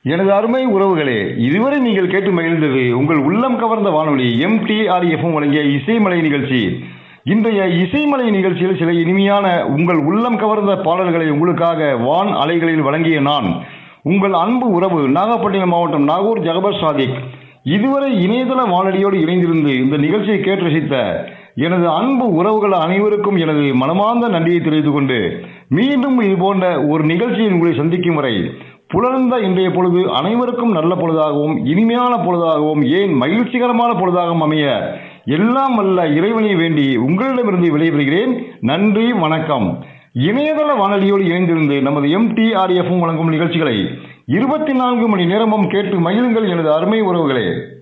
எனது அருமை உறவுகளே இதுவரை நீங்கள் கேட்டு மகிழ்ந்தது உங்கள் உள்ளம் கவர்ந்த வானொலி எம்டிஆர்எஃப்எம் வழங்கிய இசைமலை நிகழ்ச்சி இன்றைய இசைமலை நிகழ்ச்சியில் சில இனிமையான உங்கள் உள்ளம் கவர்ந்த பாடல்களை உங்களுக்காக வான் அலைகளில் வழங்கிய நான் உங்கள் அன்பு உறவு நாகப்பட்டினம் மாவட்டம் நாகூர் ஜகபர் சாதிக் இதுவரை இணையதள வானொலியோடு இணைந்திருந்து இந்த நிகழ்ச்சியை கேட்டு ரசித்த எனது அன்பு உறவுகள் அனைவருக்கும் எனது மனமார்ந்த நன்றியை தெரிவித்துக் கொண்டு மீண்டும் இது போன்ற ஒரு நிகழ்ச்சியில் உங்களை சந்திக்கும் வரை புலர்ந்த இன்றைய பொழுது அனைவருக்கும் நல்ல பொழுதாகவும் இனிமையான பொழுதாகவும் ஏன் மகிழ்ச்சிகரமான பொழுதாகவும் அமைய எல்லாம் வல்ல இறைவனை வேண்டி உங்களிடமிருந்து விடைபெறுகிறேன் நன்றி வணக்கம் இணையதள வானொலியோடு இணைந்திருந்து நமது எம்டிஆர்எஃப் வழங்கும் நிகழ்ச்சிகளை இருபத்தி நான்கு மணி நேரமும் கேட்டு மகிழுங்கள் எனது அருமை உறவுகளே